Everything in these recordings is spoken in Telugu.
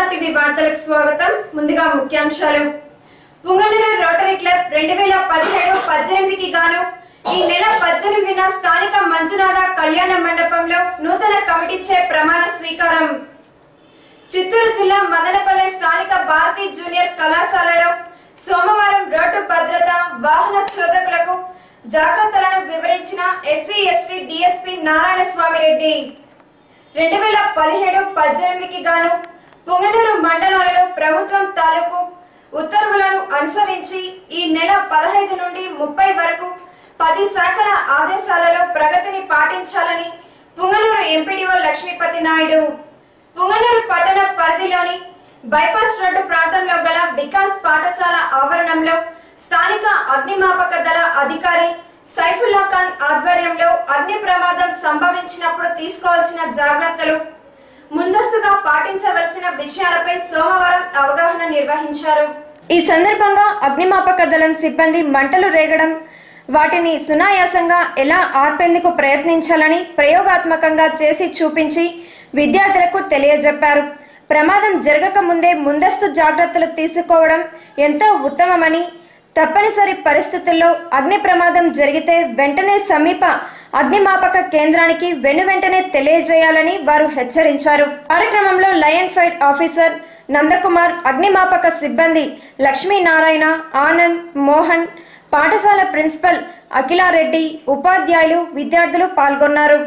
టీవీ వార్తలకు స్వాగతం ముందుగా ముఖ్యాంశాలు పుంగనూరు రోటరీ క్లబ్ రెండు వేల పదిహేడు పద్దెనిమిదికి గాను ఈ నెల పద్దెనిమిదిన స్థానిక మంజునాథ కళ్యాణ మండపంలో నూతన కమిటీచే ప్రమాణ స్వీకారం చిత్తూరు జిల్లా మదనపల్లె స్థానిక భారతీ జూనియర్ కళాశాలలో సోమవారం రోడ్డు భద్రత వాహన చోదకులకు జాగ్రత్తలను వివరించిన SC ST DSP Narayana Swamy Reddy రెండు వేల పదిహేడు పద్దెనిమిదికి గాను పుంగనూరు మండలాలలో ప్రభుత్వం తాలూకు ఉత్తర్వులను అనుసరించి ఈ నెల పదహైదు నుండి ముప్పై వరకు పది శాఖల ఆదేశాలలో ప్రగతిని పాటించాలని పుంగనూరు ఎంపీడీఓ లక్ష్మీపతి నాయుడు పుంగనూరు పట్టణ పరిధిలోని బైపాస్ రోడ్డు ప్రాంతంలో గల వికాస్ పాఠశాల ఆవరణంలో స్థానిక అగ్నిమాపక దళ అధికారి సైఫుల్లా ఖాన్ ఆధ్వర్యంలో అగ్ని ప్రమాదం సంభవించినప్పుడు తీసుకోవాల్సిన జాగ్రత్తలు ముందస్తుగా పాటించవలసిన విషయాలపై సోమవారం అవగాహన నిర్వహించారు ఈ సందర్భంగా అగ్నిమాపక దళం సిబ్బంది మంటలు రేగడం వాటిని సునాయాసంగా ఎలా ఆర్పేందుకు ప్రయత్నించాలని ప్రయోగాత్మకంగా చేసి చూపించి విద్యార్థులకు తెలియజెప్పారు ప్రమాదం జరగక ముందే ముందస్తు జాగ్రత్తలు తీసుకోవడం ఎంతో ఉత్తమమని తప్పనిసరి పరిస్థితుల్లో అగ్ని ప్రమాదం జరిగితే వెంటనే సమీప అగ్నిమాపక కేంద్రానికి వెను వెంటనే తెలియజేయాలని వారు హెచ్చరించారు కార్యక్రమంలో లయన్ ఫైట్ ఆఫీసర్ నందకుమార్ అగ్నిమాపక సిబ్బంది లక్ష్మీనారాయణ ఆనంద్ మోహన్ పాఠశాల ప్రిన్సిపల్ అఖిలారెడ్డి ఉపాధ్యాయులు విద్యార్థులు పాల్గొన్నారు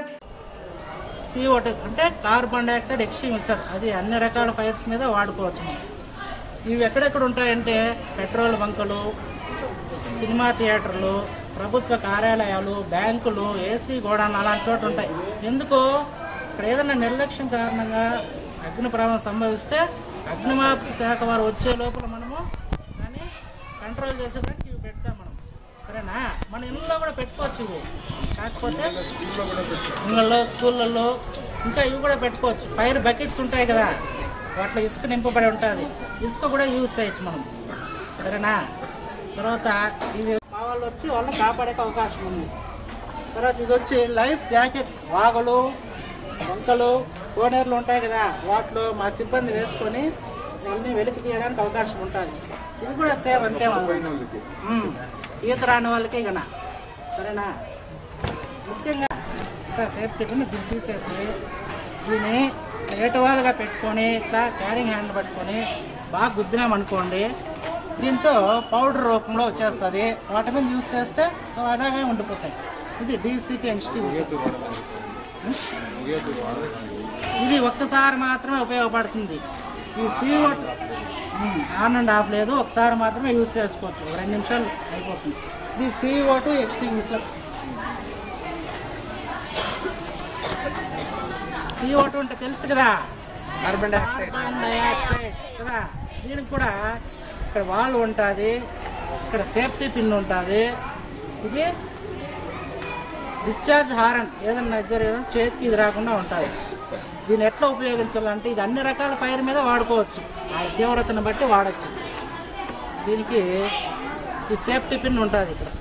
CO2 అంటే కార్బన్ డైఆక్సైడ్ ఎక్స్ట్రీమిసర్ అది అన్ని రకాల ఫైర్స్ మీద వాడుకోవచ్చు మనం ఇవి ఎక్కడెక్కడ ఉంటాయంటే పెట్రోల్ బంకులు సినిమా థియేటర్లు ప్రభుత్వ కార్యాలయాలు బ్యాంకులు ఏసీ గోడాన్ అలాంటి చోట ఉంటాయి ఎందుకు ఇక్కడ ఏదైనా నిర్లక్ష్యం కారణంగా అగ్ని ప్రమాదం సంభవిస్తే అగ్నిమాపక శాఖ వారు వచ్చే లోపల మనము దాన్ని కంట్రోల్ చేసేదానికి ఇవి పెడతాం మనం సరేనా మన ఇళ్ళలో కూడా పెట్టుకోవచ్చు ఇవి కాకపోతే ఇళ్ళల్లో స్కూళ్ళల్లో ఇంకా ఇవి కూడా పెట్టుకోవచ్చు ఫైర్ బకెట్స్ ఉంటాయి కదా వాటిలో ఇసుక నింపబడి ఉంటుంది ఇసుక కూడా యూజ్ చేయొచ్చు మనం సరేనా తర్వాత ఇవి మా వాళ్ళు వచ్చి వాళ్ళని కాపాడే అవకాశం ఉంది తర్వాత ఇది వచ్చి లైఫ్ జాకెట్ వాగులు వంకలు కోనేరులు ఉంటాయి కదా వాటిలో మా సిబ్బంది వేసుకొని వాళ్ళని వెలికి తీయడానికి అవకాశం ఉంటుంది ఇది కూడా సేవ్ అంతే ఉమ్. ఈత రాని వాళ్ళకి ఇక సరేనా ముఖ్యంగా ఇట్లా సేఫ్టీ పిన్ దీన్ని తీసేసి దీన్ని ఏటవాలుగా పెట్టుకొని ఇట్లా క్యారింగ్ హ్యాండ్ పట్టుకొని బాగా గుద్దినామనుకోండి దీంతో పౌడర్ రూపంలో వచ్చేస్తుంది వాటి మీద యూస్ చేస్తే అవి అలాగే ఉండిపోతాయి ఇది డీసీపీ ఇన్స్టిట్యూట్ ఇది ఒక్కసారి మాత్రమే ఉపయోగపడుతుంది ఈ సీఓ ఆన్ అండ్ ఆఫ్ లేదు ఒకసారి మాత్రమే యూజ్ చేసుకోవచ్చు ఒక రెండు నిమిషాలు అయిపోతుంది ఇది CO two extinguisher CO two అంటే తెలుసు కదా కార్బన్ డైఆక్సైడ్ కదా దీనికి కూడా ఇక్కడ వాల్ ఉంటుంది ఇక్కడ సేఫ్టీ పిన్ ఉంటుంది ఇది డిశ్చార్జ్ హారన్ ఏదన్నా జరిగిన చేతికి ఇది రాకుండా ఉంటుంది దీన్ని ఎట్లా ఉపయోగించాలంటే ఇది అన్ని రకాల ఫైర్ మీద వాడుకోవచ్చు ఆ తీవ్రతను బట్టి వాడచ్చు దీనికి ఈ సేఫ్టీ పిన్ ఉంటుంది ఇక్కడ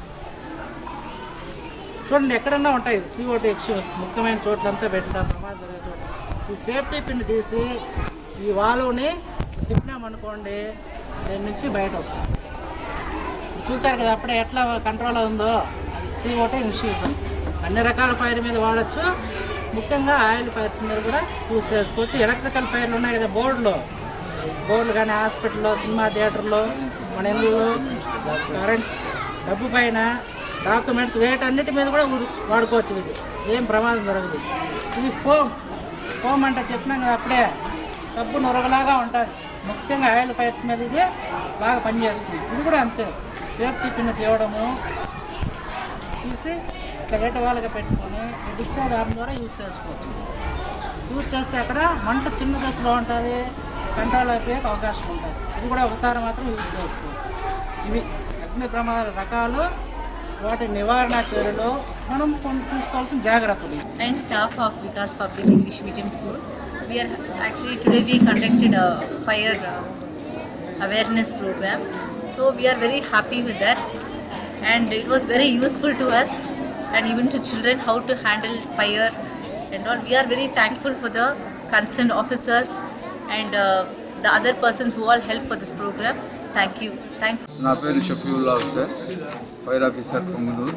చూడండి ఎక్కడన్నా ఉంటాయి సీఓటీ ఎక్స్ ముఖ్యమైన చోట్లంతా పెట్టిన ప్రమాదం జరిగే చోట ఈ సేఫ్టీ పిన్ తీసి ఈ వాలుని తిప్పినామనుకోండి దీని నుంచి బయట వస్తుంది చూసారు కదా అప్పుడే ఎట్లా కంట్రోల్ ఉందో అది సీఓటీ ఇన్స్టిట్యూషన్ అన్ని రకాల ఫైర్ మీద వాడచ్చు ముఖ్యంగా ఆయిల్ ఫైర్స్ మీద కూడా యూస్ చేసుకోవచ్చు ఎలక్ట్రికల్ ఫైర్లు ఉన్నాయి కదా బోర్డులో బోర్డులు కానీ హాస్పిటల్లో సినిమా థియేటర్లో మన ఇళ్ళలో కరెంట్ డబ్బు పైన డాక్యుమెంట్స్ వేటన్నిటి మీద కూడా ఊరు- వాడుకోవచ్చు ఇది ఏం ప్రమాదం జరగదు ఇది ఫోమ్ ఫోమ్ అంటే చెప్పినాం కదా అప్పుడే సబ్బు నొరగలాగా ఉంటుంది ముఖ్యంగా ఆయిల్ ఫైర్స్ మీద ఇది బాగా పనిచేస్తుంది ఇది కూడా అంతే సేఫ్టీ పిన్ తీయడము తీసి ఇట్లా వేట వాళ్ళగా పెట్టుకొని డిశ్చార్జ్ ఆర్మ్ ద్వారా యూజ్ చేసుకోవచ్చు యూజ్ చేస్తే అక్కడ మంట చిన్న దశలో ఉంటుంది కంట్రోల్ అయిపోయే అవకాశం ఉంటుంది ఇది కూడా ఒకసారి మాత్రం యూజ్ చేసుకోవచ్చు ఇవి అగ్ని ప్రమాదాల రకాలు వాటి నివారణ చర్యలు మనం కొన్ని తీసుకోవాల్సిన జాగ్రత్తలు ఇవి. and staff of Vikas Public English Medium School. We are actually today we conducted a fire uh, awareness program. So we are very happy with that, and it was very useful to us and even to children how to handle fire and all. We are very thankful for the concerned officers and uh, the other persons who all helped for this program. Thank you. Thank నా పేరు Shafiullah sir fire officer Punganur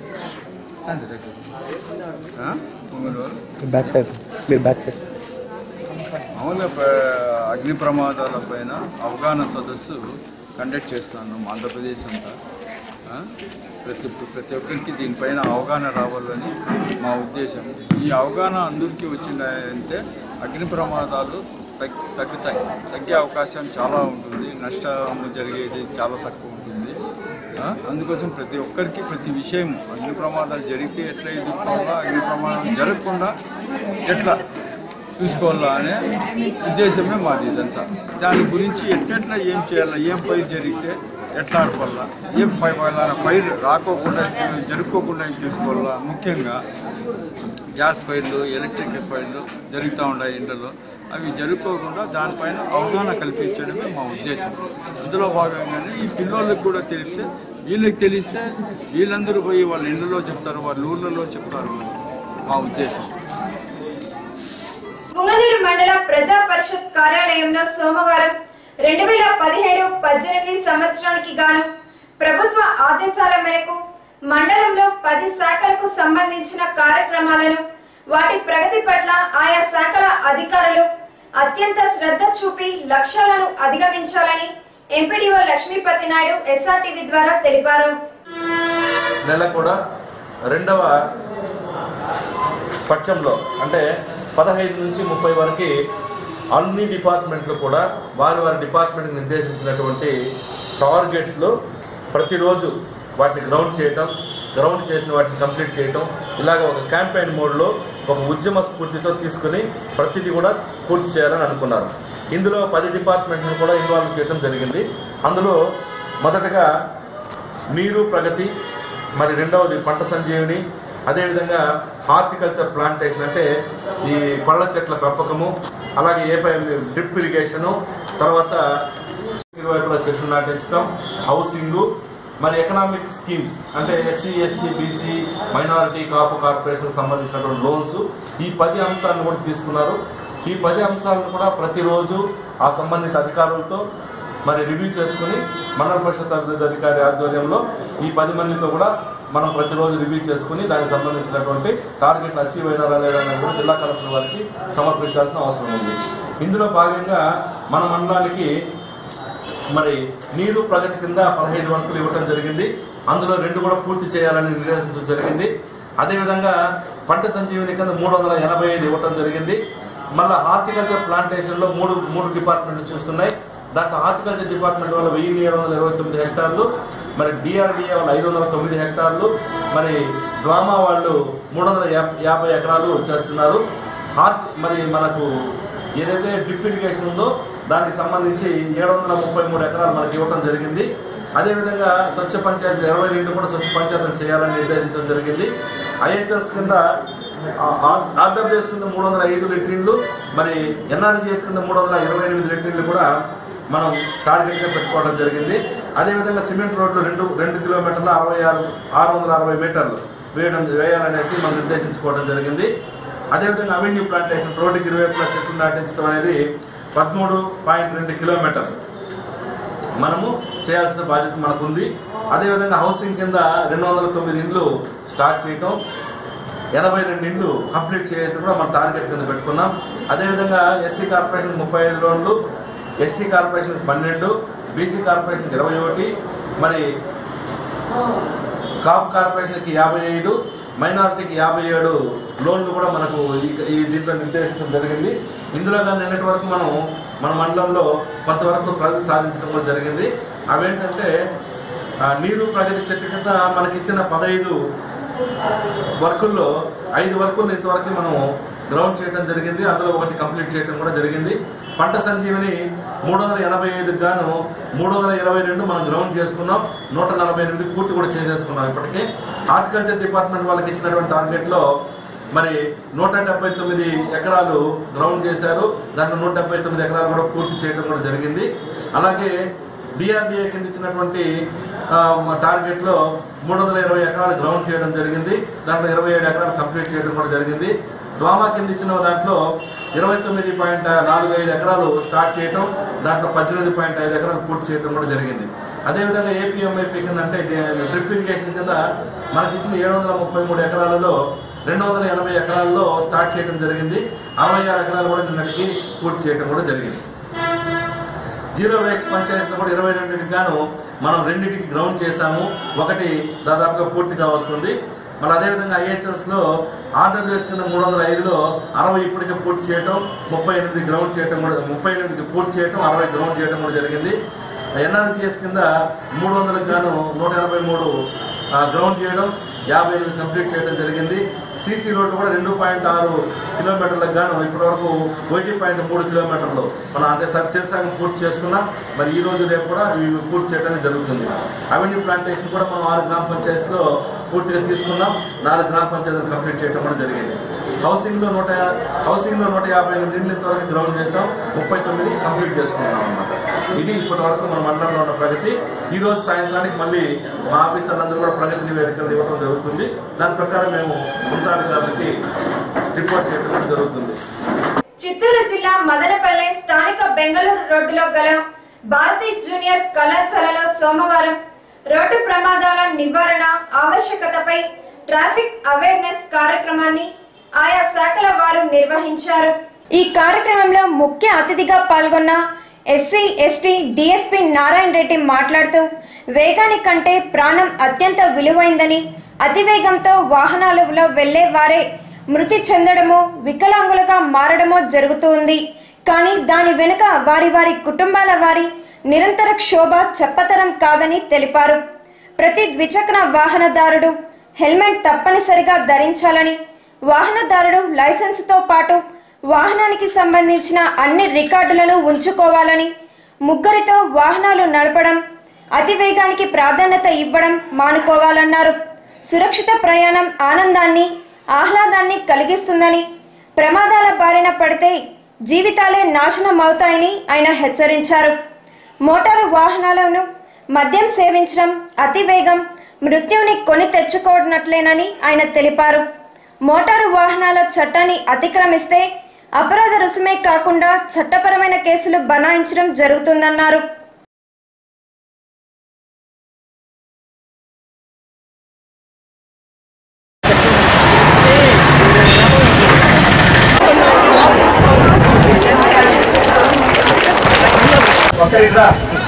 ఆ? పొంగునూరు బ్యాక్ సైడ్ మీరు బ్యాక్ సైడ్ మామూలుగా ప్ర- అగ్ని ప్రమాదాల పైన అవగాహన సదస్సు కండక్ట్ చేస్తాను ఆంధ్రప్రదేశ్ అంతా ఆ? ప్రతి ప్రతి ఒక్కరికి దీనిపైన అవగాహన రావాలని మా ఉద్దేశం ఈ అవగాహన అందరికీ వచ్చిందంటే అగ్ని ప్రమాదాలు తగ్గి తగ్గుతాయి తగ్గే అవకాశం చాలా ఉంటుంది నష్టం జరిగేది చాలా తక్కువ ఉంటుంది ఆ? అందుకోసం ప్రతి ఒక్కరికి ప్రతి విషయం అగ్ని ప్రమాదాలు జరిగితే ఎట్లా ఎదుర్కోవాలా అగ్ని ప్రమాదం జరగకుండా ఎట్లా చూసుకోవాలా అనే ఉద్దేశమే మాది ఇదంతా దాని గురించి ఎట్లెట్లా ఏం చేయాలా ఏం పైరు జరిగితే ఎట్లా ఆడుకోవాలా ఏం పై పైరు రాకోకుండా జరుపుకోకుండా ఏం చూసుకోవాలా ముఖ్యంగా గ్యాస్ ఫైర్లు ఎలక్ట్రిక్ ఫైర్లు జరుగుతూ ఉన్నాయి ఇండ్లలో అవి జరుపుకోకుండా దానిపైన అవగాహన కల్పించడమే మా ఉద్దేశం అందులో భాగంగానే ఈ పిల్లోళ్ళకి కూడా తెలిస్తే వీళ్ళకి తెలిస్తే వీళ్ళందరూ పోయి వాళ్ళ ఇండ్లలో చెప్తారు వాళ్ళ ఊర్లలో చెప్తారు మా ఉద్దేశం పుంగనూరు మండల ప్రజా పరిషత్ కార్యాలయంలో సోమవారం రెండు వేల పదిహేడు పద్దెనిమిది సంవత్సరానికి గాను ప్రభుత్వ ఆదేశాల మేరకు మండలంలో పది శాఖలకు సంబంధించిన కార్యక్రమాలను వాటి ప్రగతి పట్ల ఆయా శాఖల అధికారులు అత్యంత శ్రద్ధ చూపి లక్ష్యాలను అధిగమించాలని ఎంపీడీఓ లక్ష్మీపతి నాయుడు ఎస్ఆర్టీవీ ద్వారా తెలిపారు నెల కూడా రెండవ పక్షంలో అంటే పదహైదు నుంచి ముప్పై వరకు అన్ని డిపార్ట్మెంట్లు కూడా వారి వారి డిపార్ట్మెంట్కి నిర్దేశించినటువంటి టార్గెట్స్లో ప్రతిరోజు వాటిని గ్రౌండ్ చేయటం గ్రౌండ్ చేసిన వాటిని కంప్లీట్ చేయటం ఇలాగ ఒక క్యాంపెయిన్ మోడ్లో ఒక ఉద్యమ స్ఫూర్తితో తీసుకుని ప్రతిదీ కూడా పూర్తి చేయాలని అనుకున్నారు ఇందులో పది డిపార్ట్మెంట్లను కూడా ఇన్వాల్వ్ చేయడం జరిగింది అందులో మొదటగా నీరు ప్రగతి మరి రెండవది పంట సంజీవిని అదేవిధంగా హార్టికల్చర్ ప్లాంటేషన్ అంటే ఈ పళ్ళ చెట్ల పెంపకము అలాగే ఏ పై డ్రిప్ ఇరిగేషను తర్వాత ఇరువైపులా చెట్లు నాటించడం హౌసింగ్ మరి ఎకనామిక్ స్కీమ్స్ అంటే SC ST BC minority Kapu corporation సంబంధించినటువంటి లోన్స్ ఈ పది అంశాలను కూడా తీసుకున్నారు ఈ పది అంశాలను కూడా ప్రతిరోజు ఆ సంబంధిత అధికారులతో మరి రివ్యూ చేసుకుని మండల పరిషత్ అభివృద్ధి అధికారి ఆధ్వర్యంలో ఈ పది మందితో కూడా మనం ప్రతిరోజు రివ్యూ చేసుకుని దానికి సంబంధించినటువంటి టార్గెట్లు అచీవ్ అయినారా లేదా అనేది కూడా జిల్లా కలెక్టర్ వారికి సమర్పించాల్సిన అవసరం ఉంది ఇందులో భాగంగా మన మండలానికి మరి నీరు ప్రగతి కింద పదహైదు వర్కులు ఇవ్వడం జరిగింది అందులో రెండు కూడా పూర్తి చేయాలని నిర్దేశించడం జరిగింది అదేవిధంగా పంట సంజీవిని కింద మూడు వందల ఎనభై ఐదు ఇవ్వడం జరిగింది మళ్ళీ హార్టికల్చర్ ప్లాంటేషన్ లో మూడు మూడు డిపార్ట్మెంట్లు చూస్తున్నాయి దాంట్లో హార్టికల్చర్ డిపార్ట్మెంట్ వల్ల వెయ్యి ఏడు వందల ఇరవై తొమ్మిది హెక్టార్లు మరి డిఆర్డిఏ వాళ్ళు ఐదు వందల తొమ్మిది హెక్టార్లు మరి డ్రామా వాళ్ళు మూడు వందల యాభై- యాభై ఎకరాలు చేస్తున్నారు హార్ట్ మరి మనకు ఏదైతే డ్రిప్ ఇరిగేషన్ ఉందో దానికి సంబంధించి ఏడు వందల ముప్పై మూడు ఎకరాలు మనకి ఇవ్వడం జరిగింది అదేవిధంగా స్వచ్ఛ పంచాయతీ ఇరవై రెండు కూడా స్వచ్ఛ పంచాయతీలు చేయాలని నిర్దేశించడం జరిగింది ఐహెచ్ఎల్స్ కింద ఆర్డబ్ల్యూఎస్ కింద మూడు వందల ఐదు లిట్రిన్లు మరి ఎన్ఆర్జీఎస్ కింద మూడు వందల ఇరవై ఎనిమిది లిట్రిన్లు కూడా మనం టార్గెట్ గా పెట్టుకోవడం జరిగింది అదేవిధంగా సిమెంట్ రోడ్లు రెండు రెండు కిలోమీటర్ల అరవై ఆరు ఆరు వందల అరవై మీటర్లు వేయడం వేయాలనేసి మనం నిర్దేశించుకోవడం జరిగింది అదేవిధంగా అవెన్యూ ప్లాంటేషన్ రోడ్డుకి ఇరువైపులా చెట్లు నాటించడం అనేది పదమూడు పాయింట్ రెండు కిలోమీటర్లు మనము చేయాల్సిన బాధ్యత మనకు ఉంది అదేవిధంగా హౌసింగ్ కింద రెండు వందల తొమ్మిది ఇండ్లు స్టార్ట్ చేయటం ఎనభై రెండు ఇండ్లు కంప్లీట్ చేయడం కూడా మన టార్గెట్ కింద పెట్టుకున్నాం అదేవిధంగా ఎస్సీ కార్పొరేషన్ ముప్పై ఐదు లోన్లు ఎస్టీ కార్పొరేషన్ పన్నెండు బీసీ కార్పొరేషన్ ఇరవై ఒకటి మరి కాపు కార్పొరేషన్కి యాభై ఐదు మైనారిటీకి యాభై ఏడు లోన్లు కూడా మనకు ఈ- ఈ దీంట్లో నిర్దేశించడం జరిగింది ఇందులో కానీ నిన్నటి వరకు మనం మన మండలంలో కొంతవరకు ప్రగతి సాధించడం కూడా జరిగింది అవేంటంటే ఆ, నీరు ప్రగతి చెట్టు కింద మనకి ఇచ్చిన పదహైదు వర్కుల్లో ఐదు వర్కులు ఇంతవరకు మనం గ్రౌండ్ చేయడం జరిగింది అందులో ఒకటి కంప్లీట్ చేయడం కూడా జరిగింది పంట సంజీవిని మూడు వందల ఎనభై ఐదుకు గాను మూడు వందల ఇరవై రెండు మనం గ్రౌండ్ చేసుకున్నాం నూట నలభై ఎనిమిది పూర్తి కూడా చేసేసుకున్నాం ఇప్పటికే హార్టికల్చర్ డిపార్ట్మెంట్ వాళ్ళకి ఇచ్చినటువంటి టార్గెట్ లో మరి నూట డెబ్బై తొమ్మిది ఎకరాలు గ్రౌండ్ చేశారు దాంట్లో నూట డెబ్బై తొమ్మిది ఎకరాలు కూడా పూర్తి చేయడం కూడా జరిగింది అలాగే డిఆర్డిఏ కింద ఇచ్చినటువంటి టార్గెట్ లో మూడు వందల ఇరవై ఎకరాలు గ్రౌండ్ చేయడం జరిగింది దాంట్లో ఇరవై ఏడు ఎకరాలు కంప్లీట్ చేయడం కూడా జరిగింది డ్వామా కింద ఇచ్చిన దాంట్లో ఇరవై తొమ్మిది పాయింట్ నాలుగు ఐదు ఎకరాలు స్టార్ట్ చేయటం దాంట్లో పద్దెనిమిది పాయింట్ ఐదు ఎకరాలు పూర్తి చేయడం కూడా జరిగింది అదేవిధంగా ఏపీఎంఐపీ కింద అంటే డ్రిప్ ఇరిగేషన్ కింద మనకి ఇచ్చిన ఏడు వందల ముప్పై మూడు ఎకరాలలో రెండు వందల ఎనభై ఎకరాల్లో స్టార్ట్ చేయడం జరిగింది అరవై ఆరు ఎకరాలు కూడా నిన్నటికి పూర్తి చేయడం కూడా జరిగింది జీరో వేస్ట్ పంచాయతీలో కూడా ఇరవై రెండింటికి గాను మనం రెండింటికి గ్రౌండ్ చేశాము ఒకటి దాదాపుగా పూర్తిగా వస్తుంది మరి అదేవిధంగా ఐహెచ్ఎస్ లో ఆంధ్రప్రదేశ్ కింద మూడు వందల ఐదులో అరవై ఇప్పటికే పూర్తి చేయడం ముప్పై ఎనిమిది గ్రౌండ్ చేయడం కూడా ముప్పై ఎనిమిదికి పూర్తి చేయడం అరవై గ్రౌండ్ చేయడం కూడా జరిగింది ఎన్ఆర్జిఎస్ కింద మూడు వందలకు గాను నూట ఎనభై మూడు గ్రౌండ్ చేయడం యాభై ఎనిమిది కంప్లీట్ చేయడం జరిగింది సీసీ రోడ్డు కూడా రెండు పాయింట్ ఆరు కిలోమీటర్లకు గాను ఇప్పటి వరకు ఒకటి పాయింట్ మూడు కిలోమీటర్లు మనం అంటే సబ్ చేసాక పూర్తి చేసుకున్నాం మరి ఈ రోజు రేపు కూడా ఇవి పూర్తి చేయడానికి జరుగుతుంది అవెన్యూ ప్లాంటేషన్ కూడా మనం ఆరు గ్రామ పంచాయతీలో పూర్తిగా తీసుకున్నాం నాలుగు గ్రామ పంచాయతీలు కంప్లీట్ చేయడం కూడా జరిగింది హౌసింగ్ లో నూట హౌసింగ్ లో నూట యాభై ఎనిమిది ఇళ్ళు ఇంతవరకు గ్రౌండ్ చేసాం ముప్పై తొమ్మిది కంప్లీట్ చేసుకున్నాం అన్నమాట ఇది ఇప్పటి వరకు మన మండలంలో ఉన్న ప్రగతి ఈ రోజు సాయంత్రానికి మళ్ళీ మా ఆఫీసర్లందరూ కూడా ప్రగతి నివేదికలు ఇవ్వడం జరుగుతుంది దాని ప్రకారం మేము ఉన్నతాధికారులకి రిపోర్ట్ చేయడం కూడా జరుగుతుంది చిత్తూరు జిల్లా మదనపల్లె స్థానిక బెంగళూరు రోడ్డులో గల భారతీ జూనియర్ కళాశాలలో సోమవారం రోడ్డు ప్రమాదాల నివారణ ఆవశ్యకతపై ట్రాఫిక్ అవేర్నెస్ కార్యక్రమాన్ని ఆయా శాఖల వారు నిర్వహించారు ఈ కార్యక్రమంలో ముఖ్య అతిథిగా పాల్గొన్న SC ST DSP Narayana Reddy మాట్లాడుతూ వేగానికంటే ప్రాణం అత్యంత విలువైందని అతివేగంతో వాహనాలలో వెళ్లే వారే మృతి చెందడమో వికలాంగులుగా మారడమో జరుగుతూ ఉంది కానీ దాని వెనుక వారి వారి కుటుంబాల వారి నిరంతర క్షోభ చెప్పతరం కాదని తెలిపారు ప్రతి ద్విచక్ర వాహనదారుడు హెల్మెట్ తప్పనిసరిగా ధరించాలని వాహనదారుడు లైసెన్సుతో పాటు వాహనానికి సంబంధించిన అన్ని రికార్డులను ఉంచుకోవాలని ముగ్గురితో వాహనాలు నడపడం అతివేగానికి ప్రాధాన్యత ఇవ్వడం మానుకోవాలన్నారు సురక్షిత ప్రయాణం ఆనందాన్ని ఆహ్లాదాన్ని కలిగిస్తుందని ప్రమాదాల బారిన పడితే జీవితాలే నాశనం అవుతాయని ఆయన హెచ్చరించారు మోటారు వాహనాలను మద్యం సేవించడం అతివేగం మృత్యువుని కొని తెచ్చుకోనట్లేనని ఆయన తెలిపారు మోటారు వాహనాల చట్టాన్ని అతిక్రమిస్తే అపరాధ రుసుమే కాకుండా చట్టపరమైన కేసులు బనాయించడం జరుగుతుందన్నారు ఒక్కరిట్లా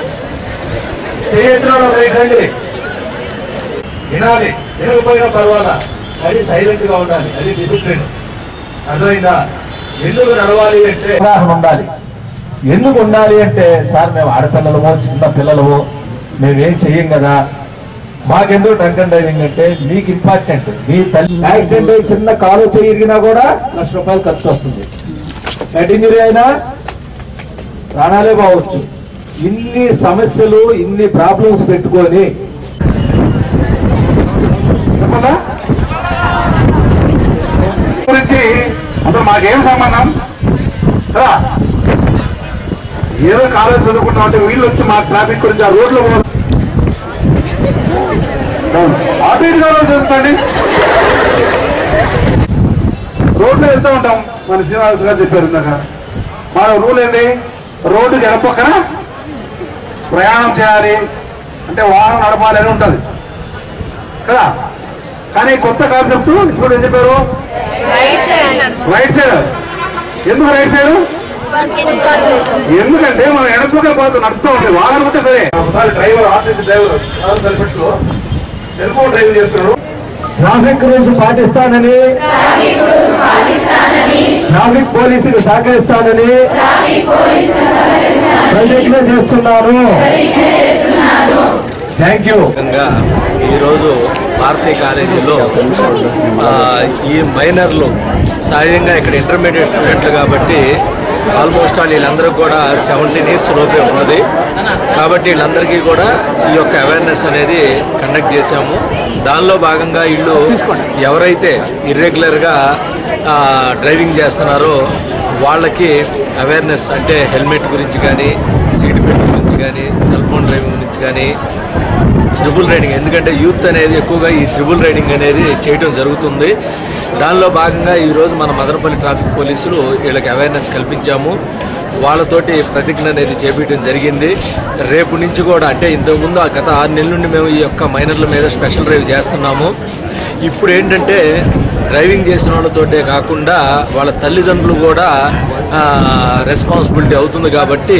చేసిన రండి వినాలి వినకపోయినా పర్వాలా అది సైలెంట్ గా ఉండాలి అది డిసిప్లిన్ అర్థమైందా ఎందుకు నడవాలి అంటే అవగాహన ఉండాలి ఎందుకు ఉండాలి అంటే సార్ మేము ఆడపిల్లలము చిన్న పిల్లలము మేమేం చెయ్యం కదా మాకెందుకు డ్రంక్ డ్రైవింగ్ అంటే మీకు ఇంపార్టెంట్ మీ తల్లి యాక్సిడెంట్ అయి చిన్న కాలు చెయ్యిరిగినా కూడా లక్ష రూపాయలు ఖర్చు వస్తుంది హెడ్ ఇంజరీ అయినా ప్రాణాలే పోవచ్చు ఇన్ని సమస్యలు ఇన్ని ప్రాబ్లమ్స్ పెట్టుకొని చెప్పాలా గురించి అసలు మాకేం సంబంధం కదా ఏదో కాలేజ్ చదువుకుంటాం అంటే వీళ్ళు వచ్చి మా ట్రాఫిక్ గురించి ఆ రోడ్లో ఆటో ఇటు కాలం చదువుతండి రోడ్లో వెళ్తూ ఉంటాం మన శ్రీనివాస్ గారు చెప్పారు ఇందాక మన రూల్ ఏంది రోడ్డుకి ఎడపక్కన ప్రయాణం చేయాలి అంటే వాహనం నడపాలి అని ఉంటుంది కదా కానీ కొత్త కాన్సెప్ట్ ఇప్పుడు ఏం చెప్పారు రైట్ సైడ్ ఎందుకు రైట్ సైడ్ ఎందుకంటే మనం ఎడపక పోతే నడుస్తూ ఉంటాయి వాహనం ఉంటే సరే ఒకసారి డ్రైవర్ ఆర్టీసీ డ్రైవర్ తలపెట్టులో సెల్ ఫోన్ డ్రైవింగ్ చేస్తున్నాడు ట్రాఫిక్ రూల్స్ పాటిస్తానని ట్రాఫిక్ పోలీసులు సహకరిస్తానని ప్రతిజ్ఞ చేస్తున్నాను థ్యాంక్ యూ విధంగా ఈరోజు భారతీయ కాలేజీలో ఆ, ఈ మైనర్లు సహజంగా ఇక్కడ ఇంటర్మీడియట్ స్టూడెంట్లు కాబట్టి ఆల్మోస్ట్ ఆల్ వీళ్ళందరూ కూడా సెవెంటీన్ ఇయర్స్ లోపే ఉన్నది కాబట్టి వీళ్ళందరికీ కూడా ఈ యొక్క అవేర్నెస్ అనేది కండక్ట్ చేశాము దానిలో భాగంగా వీళ్ళు ఎవరైతే ఇర్రెగ్యులర్గా డ్రైవింగ్ చేస్తున్నారో వాళ్ళకి అవేర్నెస్ అంటే హెల్మెట్ గురించి కానీ సీట్ బెల్ట్ గురించి కానీ సెల్ ఫోన్ డ్రైవింగ్ గురించి కానీ త్రిబుల్ రైడింగ్ ఎందుకంటే యూత్ అనేది ఎక్కువగా ఈ త్రిబుల్ రైడింగ్ అనేది చేయడం జరుగుతుంది దానిలో భాగంగా ఈరోజు మన మదనపల్లి ట్రాఫిక్ పోలీసులు వీళ్ళకి అవేర్నెస్ కల్పించాము వాళ్ళతోటి ప్రతిజ్ఞ అనేది చేపించడం జరిగింది రేపు నుంచి కూడా అంటే ఇంతకుముందు ఆ గత ఆరు నెలల నుండి మేము ఈ యొక్క మైనర్ల మీద స్పెషల్ డ్రైవ్ చేస్తున్నాము ఇప్పుడు ఏంటంటే డ్రైవింగ్ చేసిన వాళ్ళతోటే కాకుండా వాళ్ళ తల్లిదండ్రులు కూడా రెస్పాన్సిబిలిటీ అవుతుంది కాబట్టి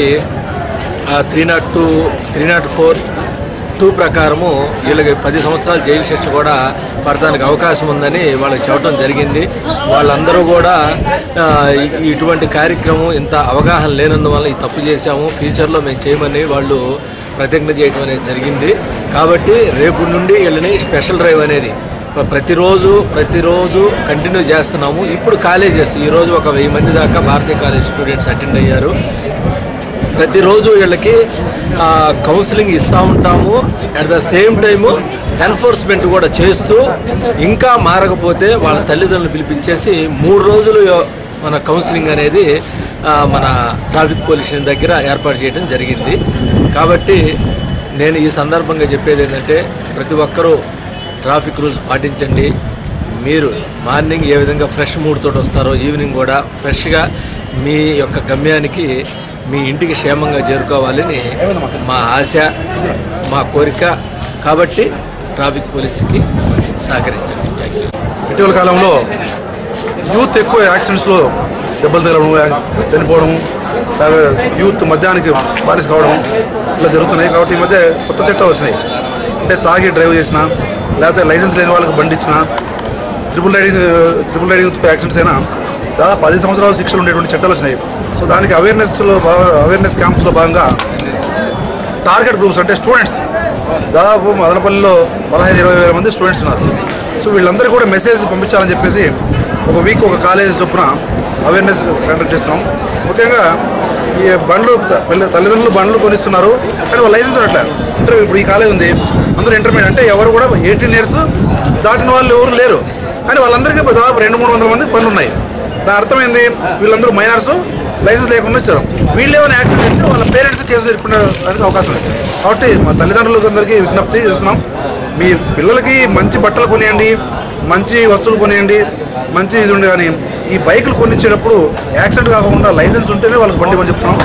three nought two three nought four two ప్రకారము వీళ్ళకి పది సంవత్సరాల జైలు శిక్ష కూడా పడటానికి అవకాశం ఉందని వాళ్ళకి చెప్పడం జరిగింది వాళ్ళందరూ కూడా ఆ, ఇ- ఇటువంటి కార్యక్రమం ఇంత అవగాహన లేనందువల్ల ఈ తప్పు చేశాము ఫ్యూచర్లో మేము చేయమని వాళ్ళు ప్రతిజ్ఞ చేయడం అనేది జరిగింది కాబట్టి రేపు నుండి వీళ్ళని స్పెషల్ డ్రైవ్ అనేది ప్ర- ప్రతిరోజు ప్రతిరోజు కంటిన్యూ చేస్తున్నాము ఇప్పుడు కాలేజెస్ ఈరోజు ఒక వెయ్యి మంది దాకా భారతీయ కాలేజ్ స్టూడెంట్స్ అటెండ్ అయ్యారు ప్రతిరోజు వీళ్ళకి ఆ, కౌన్సిలింగ్ ఇస్తూ ఉంటాము at the same time enforcement కూడా చేస్తూ ఇంకా మారకపోతే వాళ్ళ తల్లిదండ్రులు పిలిపించేసి మూడు రోజులు మన కౌన్సిలింగ్ అనేది ఆ, మన ట్రాఫిక్ పోలీస్ స్టేషన్ దగ్గర ఏర్పాటు చేయడం జరిగింది కాబట్టి నేను ఈ సందర్భంగా చెప్పేది ఏంటంటే ప్రతి ఒక్కరూ ట్రాఫిక్ రూల్స్ పాటించండి మీరు మార్నింగ్ ఏ విధంగా ఫ్రెష్ మూడ్ తోటి వస్తారో ఈవినింగ్ కూడా ఫ్రెష్గా మీ యొక్క గమ్యానికి మీ ఇంటికి క్షేమంగా చేరుకోవాలని మా ఆశ మా కోరిక కాబట్టి ట్రాఫిక్ పోలీసుకి సహకరించండి థ్యాంక్ యూ ఇటీవల కాలంలో యూత్ ఎక్కువ యాక్సిడెంట్స్లో దెబ్బలు తగలడం చనిపోవడం అలాగే యూత్ మద్యానికి బానిస కావడం ఇలా జరుగుతున్నాయి కాబట్టి ఈ మధ్య కొత్త చట్టాలు వచ్చినాయి అంటే తాగి డ్రైవ్ చేసిన లేకపోతే లైసెన్స్ లేని వాళ్ళకి బండి ఇచ్చిన triple riding triple riding accidents అయినా దాదాపు పది సంవత్సరాల శిక్షలు ఉండేటువంటి చట్టాలు వచ్చినాయి సో దానికి అవేర్నెస్లో అవేర్నెస్ క్యాంప్స్లో భాగంగా టార్గెట్ గ్రూప్స్ అంటే స్టూడెంట్స్ దాదాపు మదనపల్లిలో పదహైదు ఇరవై వేల మంది స్టూడెంట్స్ ఉన్నారు సో వీళ్ళందరికీ కూడా మెసేజ్ పంపించాలని చెప్పేసి ఒక వీక్ ఒక కాలేజ్ చొప్పున అవేర్నెస్ కండక్ట్ చేస్తున్నాం ముఖ్యంగా ఈ బండ్లు త- పిల్ల- తల్లిదండ్రులు బండ్లు కొనిస్తున్నారు కానీ వాళ్ళు లైసెన్స్ ఉండట్లేదు ఇంటర్ ఇప్పుడు ఈ కాలేజ్ ఉంది అందరూ ఇంటర్మీడియట్ అంటే ఎవరు కూడా ఎయిటీన్ ఇయర్స్ దాటిన వాళ్ళు ఎవరు లేరు కానీ వాళ్ళందరికీ దాదాపు రెండు మూడు వందల మంది పనులు ఉన్నాయి దాని అర్థమైంది వీళ్ళందరూ మైనర్స్ లైసెన్స్ లేకుండా వచ్చారు వీళ్ళు ఏమైనా యాక్సిడెంట్ చేస్తే వాళ్ళ పేరెంట్స్ కేసులు ఎదుర్కొనేదానికి అవకాశం ఉంది కాబట్టి మా తల్లిదండ్రులకు అందరికీ విజ్ఞప్తి చేస్తున్నాం మీ పిల్లలకి మంచి బట్టలు కొనియండి మంచి వస్తువులు కొనియండి మంచి ఇది ఉండి కానీ ఈ బైకులు కొనిచ్చేటప్పుడు యాక్సిడెంట్ కాకుండా లైసెన్స్ ఉంటేనే వాళ్ళకి బండి అని చెప్తున్నాం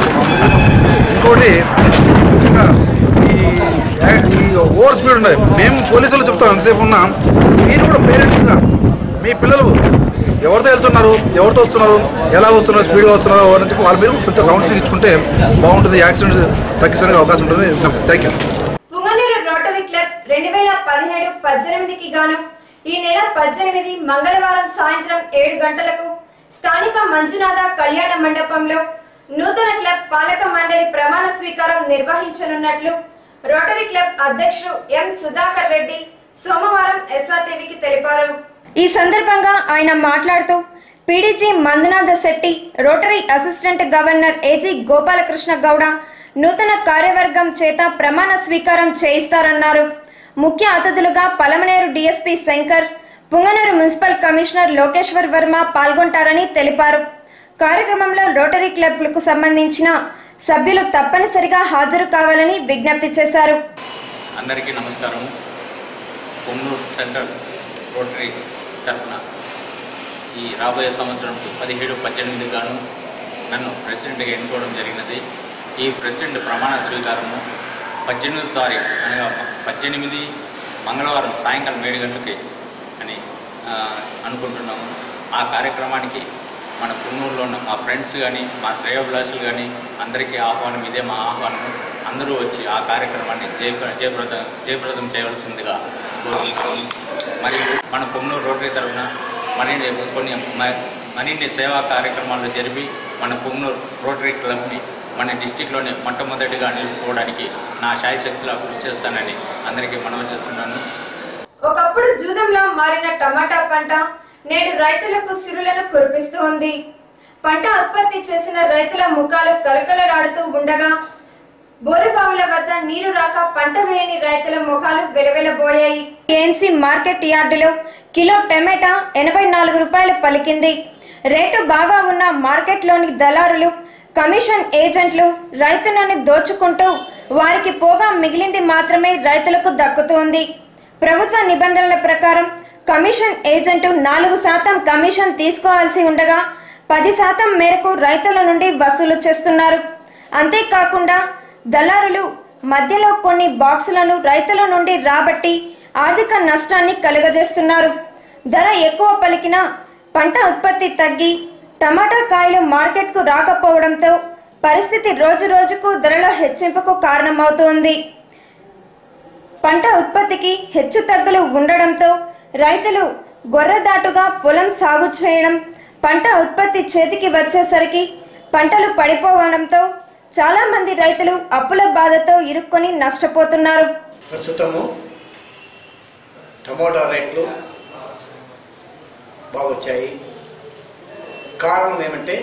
ఇంకోటి ముఖ్యంగా ఈ యా- ఈ ఓవర్ స్పీడ్ ఉన్నాయి మేము పోలీసులు చెప్తాం ఎంతసేపు ఉన్నా మీరు కూడా పేరెంట్స్గా మీ పిల్లలు ఎవరితో వెళ్తున్నారు ఎవరితో వస్తున్నారు ఎలా వస్తున్నారు స్పీడ్గా వస్తున్నారు అని చెప్పి వాళ్ళ మీరు కొంత కౌన్సిలింగ్ ఇచ్చుకుంటే బాగుంటుంది యాక్సిడెంట్స్ తగ్గించడానికి అవకాశం ఉంటుంది thank you Punganur Rotary Club రెండు వేల పదిహేడు పద్దెనిమిదికి గాను ఈ నెల పద్దెనిమిది మంగళవారం సాయంత్రం ఏడు గంటలకు స్థానిక మంజునాథ కళ్యాణ మండపంలో నూతన క్లబ్ పాలక మండలి ప్రమాణ స్వీకారం నిర్వహించనున్నట్లు రోటరీ క్లబ్ అధ్యక్షుడు ఎం సుధాకర్ రెడ్డి సోమవారం ఎస్ఆర్టీవీకి తెలిపారు ఈ సందర్భంగా ఆయన మాట్లాడుతూ PDG Manjunatha Shetty Rotary assistant governor AG Gopalakrishna Gowda నూతన కార్యవర్గం చేత ప్రమాణ స్వీకారం చేయిస్తారన్నారు ముఖ్య అతిథులుగా Palamaner DSP Shankar Punganur municipal commissioner Lokeshwar Varma పాల్గొంటారని తెలిపారు కార్యక్రమంలో రోటరీ క్లబ్లకు సంబంధించిన సభ్యులు తప్పనిసరిగా హాజరు కావాలని విజ్ఞప్తి చేశారు అందరికీ నమస్కారం కొమ్మూరు సెంట్రల్ రోటరీ తరఫున ఈ రాబోయే సంవత్సరం పదిహేడు పద్దెనిమిది గాను నన్ను ప్రెసిడెంట్గా ఎన్నుకోవడం జరిగినది ఈ ప్రెసిడెంట్ ప్రమాణ స్వీకారము పద్దెనిమిది తారీఖు అనగా పద్దెనిమిది మంగళవారం సాయంకాలం ఏడు గంటలకి అని ఆ, అనుకుంటున్నాము ఆ కార్యక్రమానికి మన కున్నూరులో ఉన్న మా ఫ్రెండ్స్ కానీ మా శ్రేయోభిలాషులు కానీ అందరికీ ఆహ్వానం ఇదే మా ఆహ్వానం అందరూ వచ్చి ఆ కార్యక్రమాన్ని జయప్ర జయప్రద జయప్రదం చేయవలసిందిగా కోరుకుంటున్నాము మరియు మన పొన్నూరు రోటరీ తరఫున మరిన్ని కొన్ని మ- మరిన్ని సేవా కార్యక్రమాలు జరిపి మన పొన్నూరు రోటరీ క్లబ్ని మన డిస్టిక్లోనే మొట్టమొదటిగా నిలుపుకోవడానికి నా శాయశక్తిలా కృషి చేస్తానని అందరికీ మనవి చేస్తున్నాను ఒకప్పుడు జూదంలా మారిన టమాటా పంట నేడు రైతులకు సిరులను కురిపిస్తూ ఉంది పంట ఉత్పత్తి చేసిన రైతుల ముఖాలు కలకలలాడుతూ ఉండగా బోరుబావుల వద్ద నీరు రాక పంట వేయని రైతుల ముఖాలు వెలవెలబోయాయి ఏఎంసీ మార్కెట్ యార్డులో కిలో టమాటా ఎనభై నాలుగు రూపాయలు పలికింది రేటు బాగా ఉన్న మార్కెట్లోని దళారులు కమిషన్ ఏజెంట్లు రైతులను దోచుకుంటూ వారికి పోగా మిగిలింది మాత్రమే రైతులకు దక్కుతుంది ప్రభుత్వ నిబంధనల ప్రకారం కమిషన్ ఏజెంట్ నాలుగు శాతం కమిషన్ తీసుకోవాల్సి ఉండగా పది శాతం మేరకు రైతుల నుండి వసూలు చేస్తున్నారు అంతేకాకుండా దళారులు మధ్యలో కొన్ని బాక్సులను రైతుల నుండి రాబట్టి ఆర్థిక నష్టాన్ని కలుగజేస్తున్నారు ధర ఎక్కువ పలికిన పంట ఉత్పత్తి తగ్గి టమాటా కాయలు మార్కెట్కు రాకపోవడంతో పరిస్థితి రోజు రోజుకు ధరల హెచ్చింపుకు కారణమవుతోంది పంట ఉత్పత్తికి హెచ్చు తగ్గులు ఉండడంతో రైతులు గొర్రెదాటుగా పొలం సాగు చేయడం పంట ఉత్పత్తి చేతికి వచ్చేసరికి పంటలు పడిపోవడంతో చాలా మంది రైతులు అప్పుల బాధతో ఇరుక్కొని నష్టపోతున్నారు ప్రస్తుతము టమోటా రేట్లు బాగొచ్చాయి కారణం ఏమంటే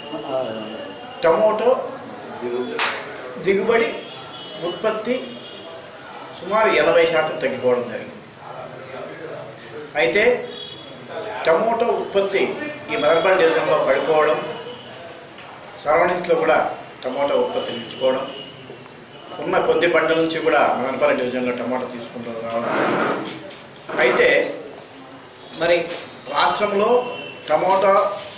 టమోటో దిగుబడి ఉత్పత్తి సుమారు ఎనభై శాతం తగ్గిపోవడం జరిగింది అయితే టమోటో ఉత్పత్తి ఈ మదర్బల్ డివిజన్లో పడిపోవడం సరౌండింగ్స్లో కూడా టమోటా ఉత్పత్తి నిలిచిపోవడం ఉన్న కొద్ది పంటల నుంచి కూడా మదనపల్లి డివిజన్లో టమాటా తీసుకుంటూ రావడం అయితే మరి రాష్ట్రంలో టమోటా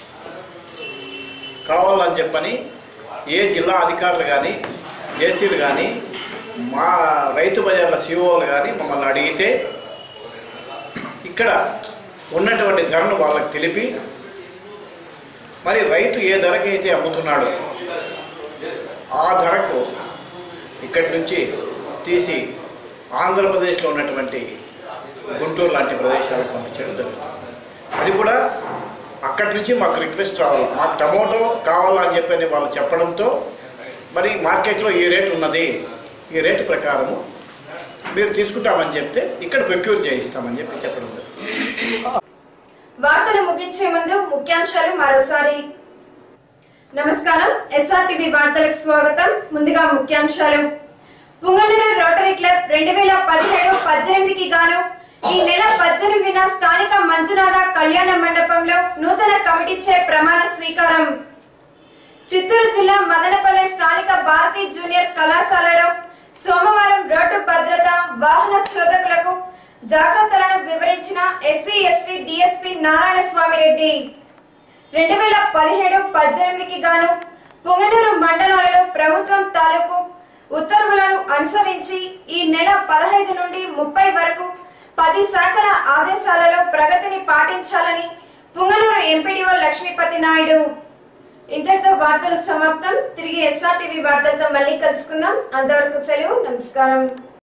కావాలని చెప్పని ఏ జిల్లా అధికారులు కానీ జేసీలు కానీ మా రైతు బజార్ల సిఓలు కానీ మమ్మల్ని అడిగితే ఇక్కడ ఉన్నటువంటి ధరను వాళ్ళకి తెలిపి మరి రైతు ఏ ధరకైతే అమ్ముతున్నాడో ఆ ధరకు ఇక్కడి నుంచి తీసి ఆంధ్రప్రదేశ్లో ఉన్నటువంటి గుంటూరు లాంటి ప్రదేశాలకు పంపించడం జరుగుతుంది అది కూడా అక్కడి నుంచి మాకు రిక్వెస్ట్ రావాలి మాకు టమోటో కావాలా అని చెప్పని వాళ్ళు చెప్పడంతో మరి మార్కెట్లో ఈ రేటు ఉన్నది ఈ రేటు ప్రకారము మీరు తీసుకుంటామని చెప్తే ఇక్కడ ప్రొక్యూర్ చేయిస్తామని చెప్పి చెప్పడం జరిగింది వార్తలు ముగించే ముందు ముఖ్యాంశాలు మరోసారి నమస్కారం ఎస్ఆర్టీవీ వార్తలకు స్వాగతం ముందుగా ముఖ్యాంశాలు పుంగనూరు రోటరీ క్లబ్ రెండు వేల పదిహేడు పద్దెనిమిదికి గాను ఈ నెల పద్దెనిమిదిన స్థానిక మంజునాథ కళ్యాణ మండపంలో నూతన కమిటీచే ప్రమాణ స్వీకారం చిత్తూరు జిల్లా మదనపల్లె స్థానిక భారతీ జూనియర్ కళాశాలలో సోమవారం రోడ్డు భద్రత వాహన చోదకులకు జాగ్రత్తలను వివరించిన SC ST DSP Narayana Swamy Reddy రెండు వేల పదిహేడు పద్దెనిమిదికి గాను పుంగనూరు మండలాలలో ప్రభుత్వం తాలూకు ఉత్తర్వులను అనుసరించి ఈ నెల పదహైదు నుండి ముప్పై వరకు పది శాఖల ఆదేశాలలో ప్రగతిని పాటించాలని పుంగనూరు ఎంపీడీఓ లక్ష్మీపతి నాయుడు ఇంతటితో వార్తలు సమాప్తం తిరిగి ఎస్ఆర్టీవీ వార్తలతో మళ్ళీ కలుసుకుందాం అంతవరకు సెలవు నమస్కారం